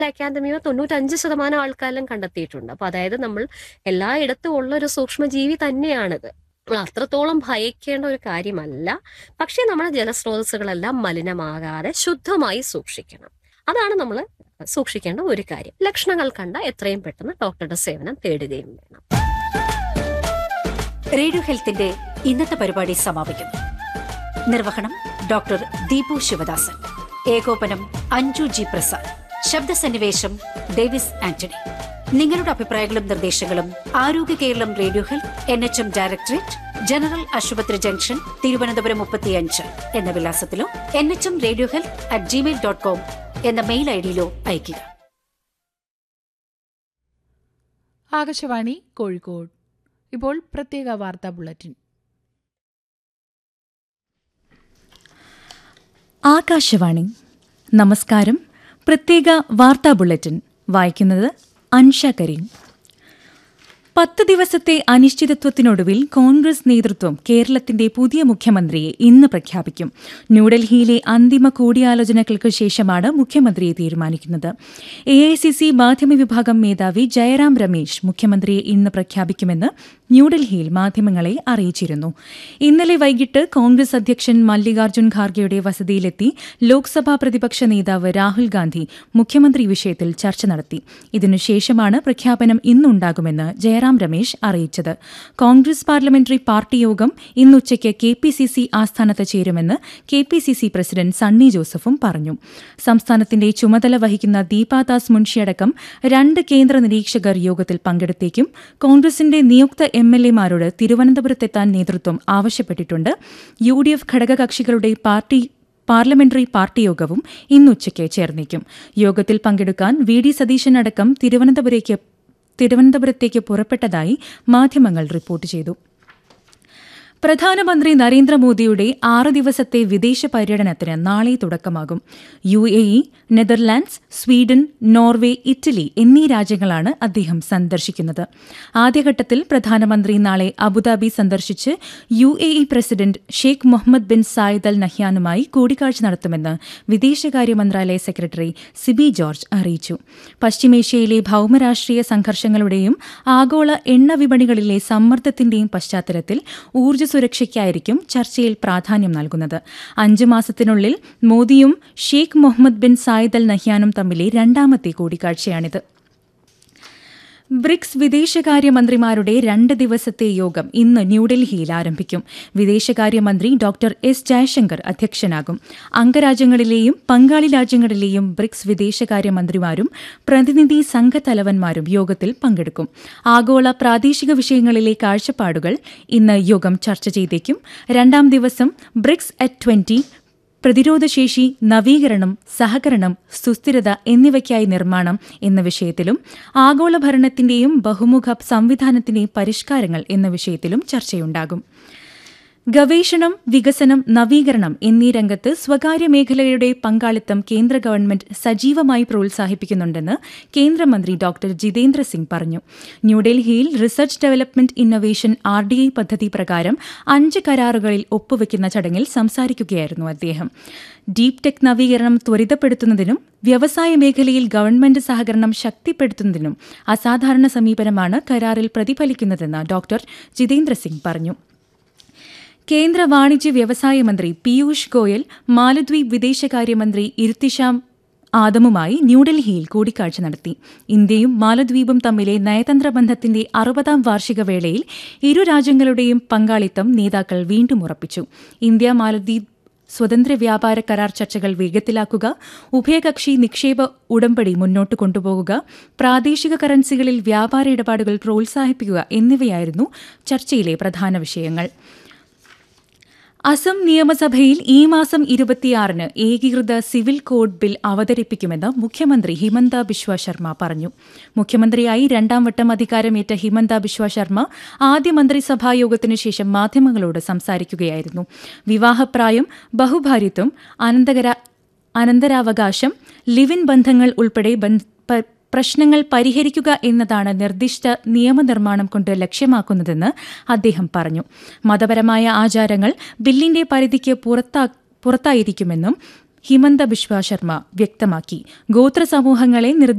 അക്കാദമിയോ തൊണ്ണൂറ്റഞ്ച് ശതമാനം ആൾക്കാരിലും കണ്ടെത്തിയിട്ടുണ്ട് അപ്പൊ അതായത് നമ്മൾ എല്ലായിടത്തും ഉള്ള ഒരു സൂക്ഷ്മജീവി തന്നെയാണിത് നമ്മൾ അത്രത്തോളം ഭയക്കേണ്ട ഒരു കാര്യമല്ല പക്ഷേ നമ്മുടെ ജലസ്രോതസ്സുകളെല്ലാം മലിനമാകാതെ ശുദ്ധമായി സൂക്ഷിക്കണം അതാണ് നമ്മൾ സൂക്ഷിക്കേണ്ട ഒരു കാര്യം ലക്ഷണങ്ങൾ കണ്ട എത്രയും പെട്ടെന്ന് ഡോക്ടറുടെ സേവനം തേടുകയും വേണം റേഡിയോ ഹെൽത്തിന്റെ ഇന്നത്തെ പരിപാടി സമാപിക്കുന്നു നിർവഹണം ഡോക്ടർ ദീപു ശിവദാസൻ ഏകോപനം അഞ്ജു ജി പ്രസാദ് ശബ്ദസന്നിവേശം ഡേവിസ് ആന്റണി നിങ്ങളുടെ അഭിപ്രായങ്ങളും നിർദ്ദേശങ്ങളും Arogya Keralam Radio Health N H M directorate general ആശുപത്രി ജംഗ്ഷൻ തിരുവനന്തപുരം മുപ്പത്തിയഞ്ച് എന്ന വിലാസത്തിലോ N H M radio health at Gmail dot com എന്ന മെയിൽ ഐ ഡിയിലോ അയയ്ക്കുക ആകാശവാണി കോഴിക്കോട് ഇപ്പോൾ പ്രത്യേക വാർത്താ ബുള്ളറ്റിൻ ആകാശവാണി നമസ്കാരം പ്രത്യേക വാർത്താ ബുള്ളറ്റിൻ വായിക്കുന്നത് അൻഷ കരീം പത്ത് ദിവസത്തെ അനിശ്ചിതത്വത്തിനൊടുവിൽ കോൺഗ്രസ് നേതൃത്വം കേരളത്തിന്റെ പുതിയ മുഖ്യമന്ത്രിയെ ഇന്ന് പ്രഖ്യാപിക്കും ന്യൂഡൽഹിയിലെ അന്തിമ കൂടിയാലോചനകൾക്ക് ശേഷമാണ് മുഖ്യമന്ത്രിയെ തീരുമാനിക്കുന്നത് എ ഐ സി സി മാധ്യമ വിഭാഗം മേധാവി ജയറാം രമേശ് മുഖ്യമന്ത്രിയെ ഇന്ന് പ്രഖ്യാപിക്കുമെന്ന് ന്യൂഡൽഹിയിൽ മാധ്യമങ്ങളെ അറിയിച്ചിരുന്നു ഇന്നലെ വൈകിട്ട് കോൺഗ്രസ് അധ്യക്ഷൻ മല്ലികാർജ്ജുൻ ഖാർഗെയുടെ വസതിയിലെത്തി ലോക്സഭാ പ്രതിപക്ഷ നേതാവ് രാഹുൽ ഗാന്ധി മുഖ്യമന്ത്രി വിഷയത്തിൽ ചർച്ച നടത്തി ഇതിനുശേഷമാണ് പ്രഖ്യാപനം ഇന്നുണ്ടാകുമെന്ന് ജയറാം രമേശ് അറിയിച്ചത് കോൺഗ്രസ് പാർലമെന്ററി പാർട്ടി യോഗം ഇന്നുച്ചയ്ക്ക് കെ പി സി സി ആസ്ഥാനത്ത് ചേരുമെന്ന് K P C C president Sunny ജോസഫും പറഞ്ഞു സംസ്ഥാനത്തിന്റെ ചുമതല വഹിക്കുന്ന ദീപാദാസ് മുൻഷിയടക്കം രണ്ട് കേന്ദ്ര നിരീക്ഷകർ യോഗത്തിൽ പങ്കെടുത്തേക്കും കോൺഗ്രസിന്റെ നിയുക്ത എം എൽ എമാരോട് തിരുവനന്തപുരത്തെത്താൻ നേതൃത്വം ആവശ്യപ്പെട്ടിട്ടുണ്ട് യു ഡി എഫ് ഘടകകക്ഷികളുടെ പാർട്ടി പാർലമെന്ററി പാർട്ടി യോഗവും ഇന്നുച്ചയ്ക്ക് ചേർന്നേക്കും യോഗത്തിൽ പങ്കെടുക്കാൻ വി ഡി സതീശൻ അടക്കം തിരുവനന്തപുരേക്ക് തിരുവനന്തപുരത്തേക്ക് പുറപ്പെട്ടതായി മാധ്യമങ്ങൾ റിപ്പോർട്ട് ചെയ്തു പ്രധാനമന്ത്രി നരേന്ദ്രമോദിയുടെ ആറ് ദിവസത്തെ വിദേശ പര്യടനത്തിന് നാളെ തുടക്കമാകും U A E Netherlands Sweden Norway Italy എന്നീ രാജ്യങ്ങളാണ് അദ്ദേഹം സന്ദർശിക്കുന്നത് ആദ്യഘട്ടത്തിൽ പ്രധാനമന്ത്രി നാളെ അബുദാബി സന്ദർശിച്ച് U A E president Sheikh Mohammed bin Zayed Al നഹ്യാനുമായി കൂടിക്കാഴ്ച നടത്തുമെന്ന് വിദേശകാര്യ മന്ത്രാലയ സെക്രട്ടറി സിബി ജോർജ് അറിയിച്ചു പശ്ചിമേഷ്യയിലെ ഭൌമരാഷ്ട്രീയ സംഘർഷങ്ങളുടെയും ആഗോള എണ്ണ വിപണികളിലെ സമ്മർദ്ദത്തിന്റെയും പശ്ചാത്തലത്തിൽ ഊർജ്ജ സുരക്ഷയ്ക്കായിരിക്കും ചർച്ചയിൽ പ്രാധാന്യം നൽകുന്നത് അഞ്ച് മാസത്തിനുള്ളിൽ മോദിയും Sheikh Mohammed bin Zayed Al നഹ്യാനും തമ്മിലെ രണ്ടാമത്തെ കൂടിക്കാഴ്ചയാണിത് ബ്രിക്സ് വിദേശകാര്യമന്ത്രിമാരുടെ രണ്ട് ദിവസത്തെ യോഗം ഇന്ന് ന്യൂഡൽഹിയിൽ ആരംഭിക്കും വിദേശകാര്യമന്ത്രി ഡോക്ടർ എസ് ജയശങ്കർ അധ്യക്ഷനാകും അംഗരാജ്യങ്ങളിലെയും പങ്കാളി രാജ്യങ്ങളിലെയും ബ്രിക്സ് വിദേശകാര്യമന്ത്രിമാരും പ്രതിനിധി സംഘത്തലവന്മാരും യോഗത്തിൽ പങ്കെടുക്കും ആഗോള പ്രാദേശിക വിഷയങ്ങളിലെ കാഴ്ചപ്പാടുകൾ ഇന്ന് യോഗം ചർച്ച ചെയ്തേക്കും രണ്ടാം ദിവസം ബ്രിക്സ് അറ്റ് ട്വന്റി പ്രതിരോധശേഷി നവീകരണം സഹകരണം സുസ്ഥിരത എന്നിവയ്ക്കായി നിർമ്മാണം എന്ന വിഷയത്തിലും ആഗോള ഭരണത്തിന്റെയും ബഹുമുഖ സംവിധാനത്തിന്റെയും പരിഷ്കാരങ്ങൾ എന്ന വിഷയത്തിലും ചർച്ചയുണ്ടാകും ഗവേഷണം വികസനം നവീകരണം എന്നീ രംഗത്ത് സ്വകാര്യ മേഖലയുടെ പങ്കാളിത്തം കേന്ദ്ര ഗവൺമെന്റ് സജീവമായി പ്രോത്സാഹിപ്പിക്കുന്നുണ്ടെന്ന് കേന്ദ്രമന്ത്രി ഡോക്ടർ ജിതേന്ദ്ര സിംഗ് പറഞ്ഞു ന്യൂഡൽഹിയിൽ research development innovation R D I പദ്ധതി പ്രകാരം അഞ്ച് കരാറുകളിൽ ഒപ്പുവെക്കുന്ന ചടങ്ങിൽ സംസാരിക്കുകയായിരുന്നു അദ്ദേഹം ഡീപ് ടെക് നവീകരണം ത്വരിതപ്പെടുത്തുന്നതിനും വ്യവസായ മേഖലയിൽ ഗവൺമെന്റ് സഹകരണം ശക്തിപ്പെടുത്തുന്നതിനും അസാധാരണ സമീപനമാണ് കരാറിൽ പ്രതിഫലിക്കുന്നതെന്ന് ഡോക്ടർ ജിതേന്ദ്ര സിംഗ് പറഞ്ഞു കേന്ദ്ര വാണിജ്യ വ്യവസായ മന്ത്രി പീയൂഷ് ഗോയൽ മാലദ്വീപ് വിദേശകാര്യമന്ത്രി ഇർത്തിഷാം ആദമുമായി ന്യൂഡൽഹിയിൽ കൂടിക്കാഴ്ച നടത്തി ഇന്ത്യയും മാലദ്വീപും തമ്മിലെ നയതന്ത്ര ബന്ധത്തിന്റെ അറുപതാം വാർഷിക വേളയിൽ ഇരു രാജ്യങ്ങളുടെയും പങ്കാളിത്തം നേതാക്കൾ വീണ്ടും ഉറപ്പിച്ചു ഇന്ത്യ മാലദ്വീപ് സ്വതന്ത്ര വ്യാപാര കരാർ ചർച്ചകൾ വേഗത്തിലാക്കുക ഉഭയകക്ഷി നിക്ഷേപ ഉടമ്പടി മുന്നോട്ട് കൊണ്ടുപോകുക പ്രാദേശിക കറൻസികളിൽ വ്യാപാര ഇടപാടുകൾ പ്രോത്സാഹിപ്പിക്കുക എന്നിവയായിരുന്നു ചർച്ചയിലെ പ്രധാന വിഷയങ്ങൾ അസം നിയമസഭയിൽ ഈ മാസം ഇരുപത്തിയാറിന് ഏകീകൃത സിവിൽ കോഡ് ബിൽ അവതരിപ്പിക്കുമെന്ന് മുഖ്യമന്ത്രി ഹിമന്ത ബിശ്വ ശർമ്മ പറഞ്ഞു മുഖ്യമന്ത്രിയായി രണ്ടാം വട്ടം അധികാരമേറ്റ ഹിമന്ത ബിശ്വ ശർമ്മ ആദ്യ മന്ത്രിസഭാ യോഗത്തിനു ശേഷം മാധ്യമങ്ങളോട് സംസാരിക്കുകയായിരുന്നു വിവാഹപ്രായം ബഹുഭാര്യത്വം അനന്തകര അനന്തരാവകാശം ലിവിൻ ബന്ധങ്ങൾ ഉൾപ്പെടെ പ്രശ്നങ്ങൾ പരിഹരിക്കുക എന്നതാണ് നിർദ്ദിഷ്ട നിയമനിർമ്മാണം കൊണ്ട് ലക്ഷ്യമാക്കുന്നതെന്ന് അദ്ദേഹം പറഞ്ഞു മതപരമായ ആചാരങ്ങൾ ബില്ലിന്റെ പരിധിക്ക് പുറത്താ പുറത്തായിരിക്കുമെന്നും ഹിമന്ത ബിശ്വ ശർമ്മ വ്യക്തമാക്കി ഗോത്ര സമൂഹങ്ങളെ